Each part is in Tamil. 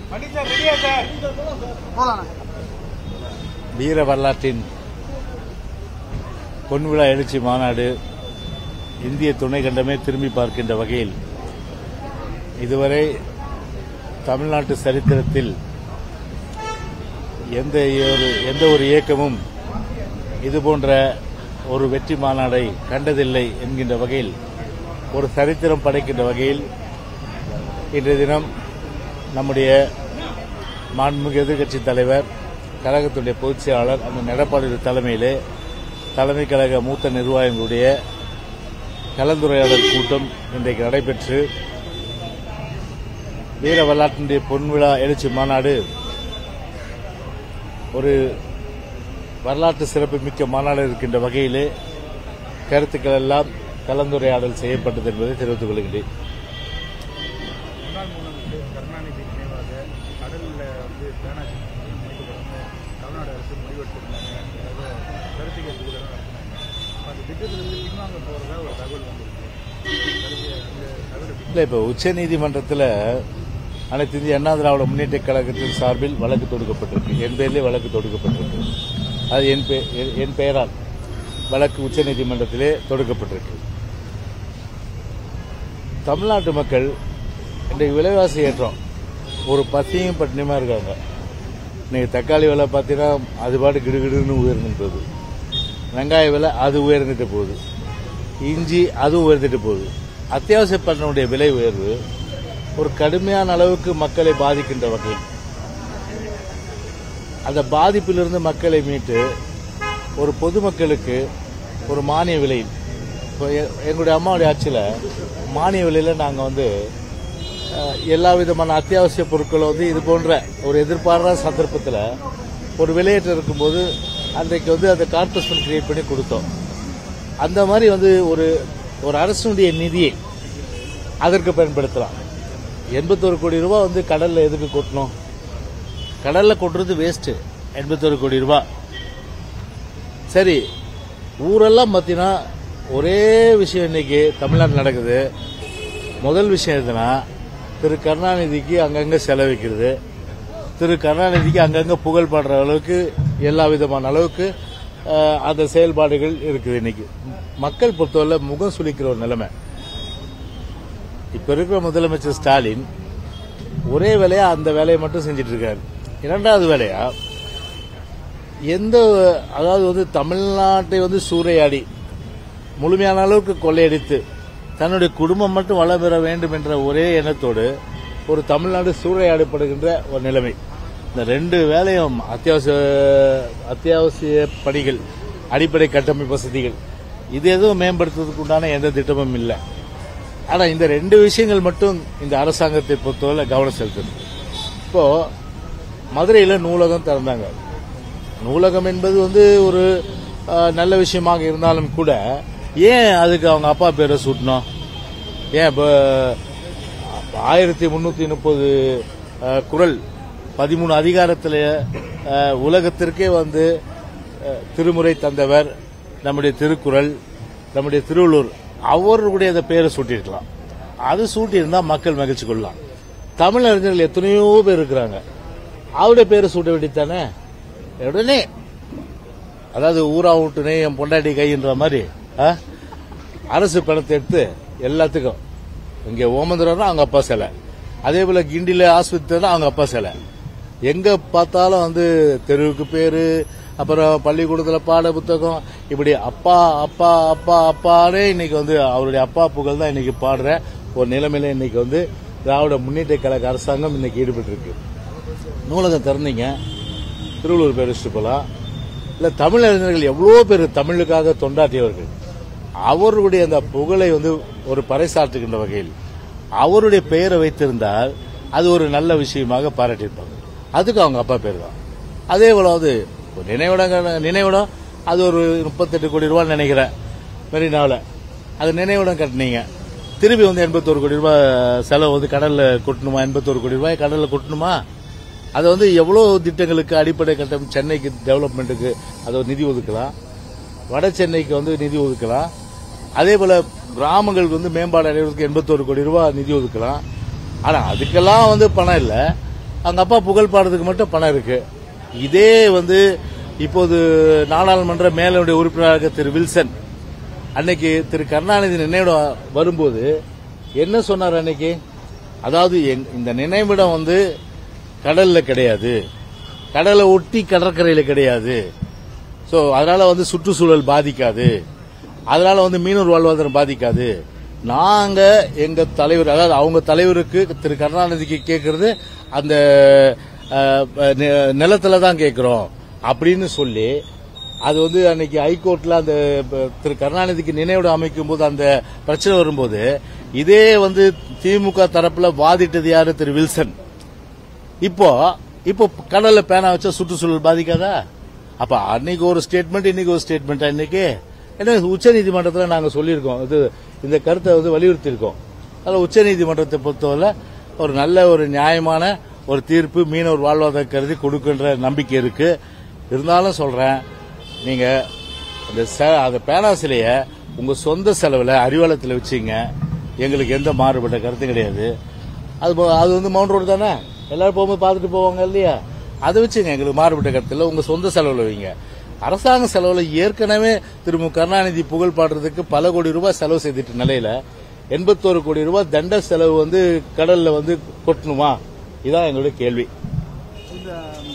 வீர வரலாற்றின் பொன்விழா எழுச்சி மாநாடு இந்திய துணை கண்டமே திரும்பி பார்க்கின்ற வகையில் இதுவரை தமிழ்நாட்டு சரித்திரத்தில் எந்த ஒரு எந்த ஒரு இயக்கமும் இதுபோன்ற ஒரு வெற்றி மாநாடை கண்டதில்லை என்கின்ற வகையில் ஒரு சரித்திரம் படைக்கின்ற வகையில் இன்றைய தினம் நம்முடைய மாண்புமிகு எதிர்க்கட்சி தலைவர் கழகத்துடைய பொதுச் செயலாளர் அந்த எடப்பாடி தலைமையிலே தலைமை கழக மூத்த நிர்வாகிகளுடைய கலந்துரையாடல் கூட்டம் இன்றைக்கு நடைபெற்று வீர வரலாற்றினுடைய பொன்விழா எழுச்சி மாநாடு ஒரு வரலாற்று சிறப்பு மிக்க மாநாடு இருக்கின்ற வகையிலே கருத்துக்கள் எல்லாம் கலந்துரையாடல் செய்யப்பட்டது என்பதை தெரிவித்துக் கொள்கிறேன் முன்னாள் முதலமைச்சர் கருணாநிதி நினைவாக கடலில் வந்து பேனா அமைக்கப்படணும் தமிழ்நாடு அரசு முடிவெடுத்திருந்தாங்க அதாவது கருத்து கேட்பு கூட நடத்தினாங்க அப்ப அந்த திட்டத்திலிருந்து பின்வாங்க போகிறதா ஒரு தகவல் வந்திருக்கு கருத்து அந்த தகவல் எப்படி இல்லை இப்போ உச்சநீதிமன்றத்தில் அனைத்து இந்திய அண்ணா திராவிட முன்னேற்ற கழகத்தின் சார்பில் வழக்கு தொடுக்கப்பட்டிருக்கு என் பெயரிலே வழக்கு தொடுக்கப்பட்டிருக்கு அது என் பெ- என்- என் பெயரால் வழக்கு உச்சநீதிமன்றத்திலே தொடுக்கப்பட்டிருக்கு தமிழ்நாட்டு மக்கள் இன்றைக்கு விலைவாசி ஏற்றம் ஒரு பசியும் பட்டினியுமா இருக்காங்க இன்னைக்கு தக்காளி விலை பார்த்தீங்கன்னா அது பாட்டு கிடுகிடுன்னு உயர்ந்துட்டு போகுது வெங்காய விலை அது உயர்ந்துட்டு போகுது இஞ்சி அது உயர்ந்துட்டு போகுது அத்தியாவசிய பண்டனுடைய விலை உயர்வு ஒரு கடுமையான அளவுக்கு மக்களை பாதிக்கின்ற வகையில் அந்த பாதிப்பிலிருந்து மக்களை மீட்டு ஒரு பொதுமக்களுக்கு ஒரு மானிய விலையில் இப்போ எ- எங்களுடைய அம்மாவுடைய ஆட்சியில் மானிய விலையில் நாங்கள் வந்து அஹ், எல்லா விதமான அத்தியாவசிய பொருட்களை வந்து இது போன்ற ஒரு எதிர்பாராத சந்தர்ப்பத்தில் ஒரு விலையேற்றம் இருக்கும்போது அன்றைக்கு வந்து அந்த கார்பரேஷன் கிரியேட் பண்ணி கொடுத்தோம் அந்த மாதிரி வந்து ஒரு ஒரு அரசுடைய நிதியை அதற்கு பயன்படுத்தலாம் எண்பத்தோரு கோடி ரூபாய் வந்து கடல்ல எதுக்கு கொட்டணும் கடல்ல கொட்டுறது வேஸ்ட் எண்பத்தோரு கோடி ரூபாய் சரி ஊரெல்லாம் பார்த்தீங்கன்னா ஒரே விஷயம் இன்னைக்கு தமிழ்நாட்டில் நடக்குது முதல் விஷயம் எதுனா திரு கருணாநிதிக்கு அங்கங்க செலவிக்கிறது திரு கருணாநிதிக்கு அங்கங்க புகழ் பாடுற அளவுக்கு எல்லா விதமான அளவுக்கு அஹ், அந்த செயல்பாடுகள் இருக்குது இன்னைக்கு மக்கள் பொறுத்தவரை முகம் சுளிக்கிற ஒரு நிலைமை இப்ப இருக்கிற முதலமைச்சர் ஸ்டாலின் ஒரே வேலையா அந்த வேலையை மட்டும் செஞ்சிட்டு இருக்காரு இரண்டாவது வேலையா எந்த அதாவது வந்து தமிழ்நாட்டை வந்து சூறையாடி முழுமையான அளவுக்கு கொள்ளையடித்து தன்னுடைய குடும்பம் மட்டும் வளம் பெற வேண்டும் என்ற ஒரே எண்ணத்தோடு ஒரு தமிழ்நாடு சூறையாடப்படுகின்ற ஒரு நிலைமை இந்த ரெண்டு வேலையும் அத்தியாவசிய அத்தியாவசிய பணிகள் அடிப்படை கட்டமைப்பு வசதிகள் இது எதுவும் மேம்படுத்துவதற்கு உண்டான எந்த திட்டமும் இல்லை ஆனா இந்த ரெண்டு விஷயங்கள் மட்டும் இந்த அரசாங்கத்தை பொறுத்தவரை கவனம் செலுத்துது இப்போ மதுரையில நூலகம் திறந்தாங்க நூலகம் என்பது வந்து ஒரு அஹ், நல்ல விஷயமாக இருந்தாலும் கூட ஏன் அதுக்கு அவங்க அப்பா பேரை சூட்டணும் ஏன் இப்போ ஆயிரத்தி முன்னூத்தி முப்பது குரல் பதிமூணு அதிகாரத்தில் உலகத்திற்கே வந்து அஹ், திருமுறை தந்தவர் நம்முடைய திருக்குறள் நம்முடைய திருவள்ளூர் அவருடைய அந்த பேரை சூட்டியிருக்கலாம் அது சூட்டியிருந்தா மக்கள் மகிழ்ச்சி கொள்ளலாம் தமிழ் அறிஞர்கள் எத்தனையோ பேர் இருக்கிறாங்க அவருடைய பேரை சூட்ட வேண்டியதானே உடனே அதாவது ஊரா விட்டுனே என் பொண்டாட்டி கைன்ற மாதிரி ஆ? அரசு பணத்தை எடுத்து எல்லாத்துக்கும் இங்க ஓமந்திரம்னா அவங்க அப்பா சிலை அதே போல கிண்டில ஆஸ்பத்திரினா அவங்க அப்பா சிலை எங்க பார்த்தாலும் வந்து தெருவுக்கு பேரு அப்புறம் பள்ளிக்கூடத்துல பாட புத்தகம் இப்படி அப்பா அப்பா அப்பா அப்பானே இன்னைக்கு வந்து அவருடைய அப்பா புகழ் தான் இன்னைக்கு பாடுற ஒரு நிலைமையில இன்னைக்கு வந்து திராவிட முன்னேற்ற கழக அரசாங்கம் இன்னைக்கு ஈடுபட்டு இருக்கு நூலகம் திறந்தீங்க திருவள்ளூர் பேர் வச்சுட்டு போலாம் இல்ல தமிழறிஞர்கள் எவ்வளவோ பேர் தமிழுக்காக தொண்டாற்றியவர்கள் அவருடைய அந்த புகழை வந்து ஒரு பறைசாற்றுகின்ற வகையில் அவருடைய பெயரை வைத்திருந்தால் அது ஒரு நல்ல விஷயமாக பாராட்டியிருப்பாங்க அதுக்கு அவங்க அப்பா பேர் தான் அதே போல வந்து ஒரு நினைவிடம் நினைவிடம் அது ஒரு முப்பத்தெட்டு கோடி ரூபாய் நினைக்கிறேன் மெரினாவில் அது நினைவிடம் கட்டினீங்க திருப்பி வந்து எண்பத்தோரு கோடி ரூபாய் செலவு வந்து கடல்ல கொட்டணுமா எண்பத்தோரு கோடி ரூபாய் கடல்ல கொட்டணுமா அதை வந்து எவ்வளவு திட்டங்களுக்கு அடிப்படை கட்டம் சென்னைக்கு டெவலப்மெண்ட்டுக்கு அதை ஒரு நிதி ஒதுக்கலாம் வட சென்னைக்கு வந்து நிதி ஒதுக்கலாம் அதே போல கிராமங்களுக்கு வந்து மேம்பாடு அடைவதற்கு எண்பத்தோரு கோடி ரூபாய் நிதி ஒதுக்கலாம் ஆனா அதுக்கெல்லாம் வந்து பணம் இல்ல அவங்க அப்பா புகழ் பாடுறதுக்கு மட்டும் பணம் இருக்கு இதே வந்து இப்போது நாடாளுமன்ற மேலுடைய உறுப்பினராக திரு வில்சன் அன்னைக்கு திரு கருணாநிதி நினைவிடம் வரும்போது என்ன சொன்னார் அன்னைக்கு அதாவது எங்க- இந்த நினைவிடம் வந்து கடல்ல கிடையாது கடலை ஒட்டி கடற்கரையில கிடையாது சோ அதனால வந்து சுற்றுச்சூழல் பாதிக்காது அதனால வந்து மீனவர் வாழ்வாதாரம் பாதிக்காது நாங்க எங்க தலைவர் அதாவது அவங்க தலைவருக்கு திரு கருணாநிதிக்கு கேட்கறது அந்த அஹ், நி- நிலத்துல தான் கேட்கிறோம் அப்படின்னு சொல்லி அது வந்து அன்னைக்கு ஹைகோர்ட்ல அந்த ப- திரு கருணாநிதிக்கு நினைவிடம் அமைக்கும் போது அந்த பிரச்சனை வரும்போது இதே வந்து திமுக தரப்புல வாதிட்டது யாரு திரு வில்சன் இப்போ இப்போ கடல்ல பேனா வச்சா சுற்றுச்சூழல் பாதிக்காதா அப்ப அன்னைக்கு ஒரு ஸ்டேட்மெண்ட் இன்னைக்கு ஒரு ஸ்டேட்மெண்ட் இன்னைக்கு ஏன்னா உச்ச நீதிமன்றத்தில் நாங்க சொல்லியிருக்கோம் இது இந்த கருத்தை வந்து வலியுறுத்தி இருக்கோம் அதில் உச்ச நீதிமன்றத்தை பொறுத்தவரை ஒரு நல்ல ஒரு நியாயமான ஒரு தீர்ப்பு மீனவர் வாழ்வாதார கருதி கொடுக்கின்ற நம்பிக்கை இருக்கு இருந்தாலும் சொல்றேன் நீங்க அந்த ச- அந்த பேனா சிலையை உங்க சொந்த செலவுல அறிவாலயத்தில் வச்சீங்க எங்களுக்கு எந்த மாறுபட்ட கருத்து கிடையாது அது போ- அது வந்து மவுண்ட் ரோடு தானே எல்லாரும் போகும்போது பார்த்துட்டு போவாங்க இல்லையா அதை வச்சுங்க எங்களுக்கு மாறுபட்ட கருத்தில் உங்க சொந்த செலவுல வைங்க அரசாங்க செலவுல ஏற்கனவே திரு மு கருணாநிதி புகழ் பாடுறதுக்கு பல கோடி ரூபாய் செலவு செய்துட்ட நிலையில எண்பத்தோரு கோடி ரூபாய் தண்ட செலவு வந்து கடல்ல வந்து கொட்டணுமா இதான் எங்களுடைய கேள்வி இந்த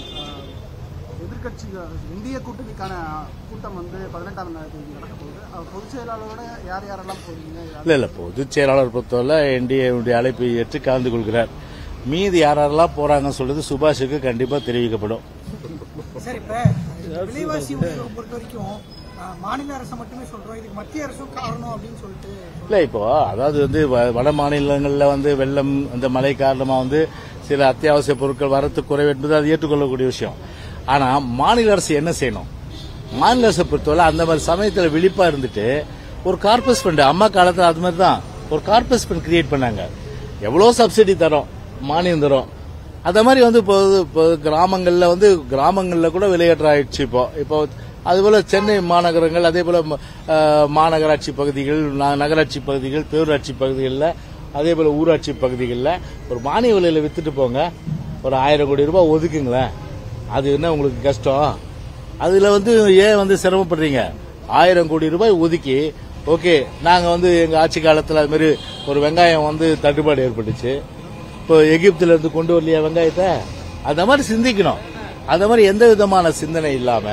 எதிர்கட்சி இந்திய கூட்டணிக்கான கூட்டம் வந்து பதினெட்டாம் தேதி நடக்க போகுது அவர் பொதுச் செயலாளரோட யார் யாரெல்லாம் போறீங்க இல்ல இல்ல பொதுச் செயலாளர் பொறுத்தவரை என்டிஏ அழைப்பை ஏற்று கலந்து கொள்கிறார் மீதி யாரெல்லாம் போறாங்கன்னு சொல்றது சுபாஷுக்கு கண்டிப்பா தெரிவிக்கப்படும் சார் இப்ப விலைவாசி உயர்வை பொறுத்த வரைக்கும் அஹ், மாநில அரசு மட்டுமே சொல்றோம் இதுக்கு மத்திய அரசும் காரணம் அப்படின்னு சொல்லிட்டு இல்ல இப்போ அதாவது வந்து வ- வட மாநிலங்கள்ல வந்து வெள்ளம் அந்த மழை காரணமா வந்து சில அத்தியாவசிய பொருட்கள் வரத்து குறைவு என்பது அது ஏற்றுக்கொள்ளக்கூடிய விஷயம் ஆனா மாநில அரசு என்ன செய்யணும் மாநில அரசை பொறுத்தவரை அந்த மாதிரி சமயத்துல விழிப்பா இருந்துட்டு ஒரு கார்பஸ் ஃபண்ட் அம்மா காலத்துல அது மாதிரி தான் ஒரு கார்பஸ் ஃபண்ட் கிரியேட் பண்ணாங்க எவ்வளவு சப்சிடி தரோம் மானியம் தரோம் அந்த மாதிரி வந்து இப்போ இப்போ கிராமங்கள்ல வந்து கிராமங்கள்ல கூட விலையேற்றம் ஆயிடுச்சு இப்போ இப்போ அதுபோல சென்னை மாநகரங்கள் அதே போல அஹ், மாநகராட்சி பகுதிகள் ந- நகராட்சி பகுதிகள் பேரூராட்சி பகுதிகளில் அதே போல ஊராட்சி பகுதிகளில் ஒரு மானிய விலையில வித்துட்டு போங்க ஒரு ஆயிரம் கோடி ரூபாய் ஒதுக்குங்களேன் அது என்ன உங்களுக்கு கஷ்டம் அதுல வந்து ஏன் வந்து சிரமப்படுறீங்க ஆயிரம் கோடி ரூபாய் ஒதுக்கி ஓகே நாங்க வந்து எங்க ஆட்சி காலத்துல அது மாதிரி ஒரு வெங்காயம் வந்து தட்டுப்பாடு ஏற்பட்டுச்சு இப்போ எகிப்துல இருந்து கொண்டு வரலையா வெங்காயத்தை அந்த மாதிரி சிந்திக்கணும் அந்த மாதிரி எந்த விதமான சிந்தனை இல்லாம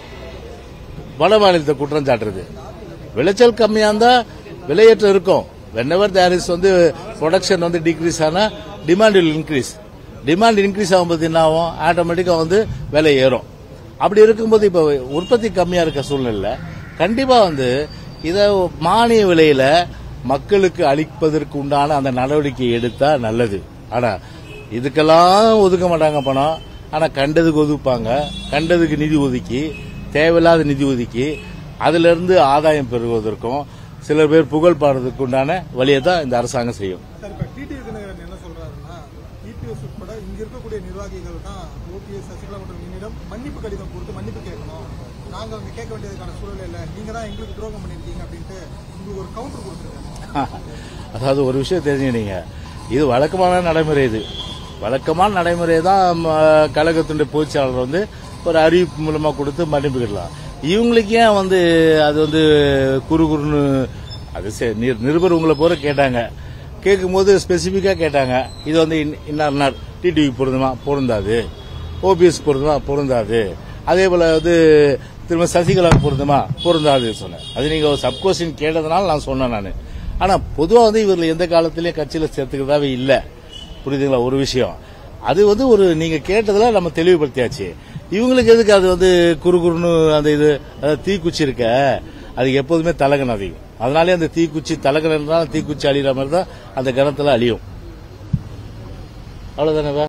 வட மாநிலத்தை குற்றம் சாட்டுறது விளைச்சல் கம்மியா இருந்தா விலையேற்றம் இருக்கும் வென்னவர் தேர் இஸ் வந்து ப்ரொடக்ஷன் வந்து டிக்ரீஸ் ஆனா demand will increase demand increase ஆகும்போது என்ன ஆகும் ஆட்டோமேட்டிக்கா வந்து விலை ஏறும் அப்படி இருக்கும்போது இப்ப உற்பத்தி கம்மியா இருக்க சூழ்நிலை கண்டிப்பா வந்து இத மானிய விலையில மக்களுக்கு அளிப்பதற்கு உண்டான அந்த நடவடிக்கை எடுத்தா நல்லது ஆனா இதுக்கெல்லாம் ஒதுக்க மாட்டாங்க பணம் ஆனா கண்டதுக்கு ஒதுப்பாங்க கண்டதுக்கு நிதி ஒதுக்கி தேவையில்லாத நிதி ஒதுக்கி அதுல இருந்து ஆதாயம் பெறுவதற்கும் சில பேர் புகழ் பாடுறதுக்கு உண்டான வழியை தான் இந்த அரசாங்கம் செய்யும் சார் இப்ப டிடி தினகரன் என்ன சொல்றாருன்னா இபிஎஸ் உட்பட இங்க இருக்கக்கூடிய நிர்வாகிகள் தான் ஓபிஎஸ் சசிகலா மற்றும் என்னிடம் மன்னிப்பு கடிதம் கொடுத்து மன்னிப்பு கேட்கணும் நாங்க அங்க கேட்க வேண்டியதுக்கான சூழல் இல்ல நீங்க தான் எங்களுக்கு துரோகம் பண்ணிருக்கீங்க அப்படின்ட்டு உங்களுக்கு ஒரு கவுண்டர் கொடுத்துருக்காங்க அதாவது ஒரு விஷயம் தெரிஞ்சுக்கிட்டீங்க இது வழக்கமான நடைமுறை இது வழக்கமான நடைமுறை தான் ம, கழகத்தினுடைய பொதுச்செயலாளர் வந்து ஒரு அறிவிப்பு மூலமா கொடுத்து மன்னிப்புக்கிடலாம் இவங்களுக்கு ஏன் வந்து அது வந்து குறு குறுன்னு அது சரி, நிரு- நிருபர் உங்களை போற கேட்டாங்க கேட்கும்போது ஸ்பெசிஃபிக்கா கேட்டாங்க இது வந்து இன்- இன்னார் இன்னார் டிடிவி பொருந்துமா பொருந்தாது ஓபிஎஸ் பொருந்துமா பொருந்தாது அதே போல வந்து திரும்ப சசிகலா பொருந்துமா பொருந்தாது சொன்னேன் அது நீங்க ஒரு சப்கோஷன் கேட்டதுனால நான் சொன்னேன் நான் ஆனா பொதுவா வந்து இவர்கள் எந்த காலத்திலயும் கட்சியில சேர்த்துக்கிறதாவே இல்ல புரியுதுங்களா ஒரு விஷயம் அது வந்து ஒரு நீங்க கேட்டதுல நம்ம தெளிவுபடுத்தியாச்சு இவங்களுக்கு எதுக்கு அது வந்து குறு குறுன்னு அந்த இது அதாவது தீக்குச்சி இருக்க அது எப்போதுமே தலகன் அதிகம் அதனாலே அந்த தீக்குச்சி தலகன் என்றால் தீக்குச்சி அழிகிற மாதிரி தான் அந்த கணத்துல அழியும் அவ்வளவுதானே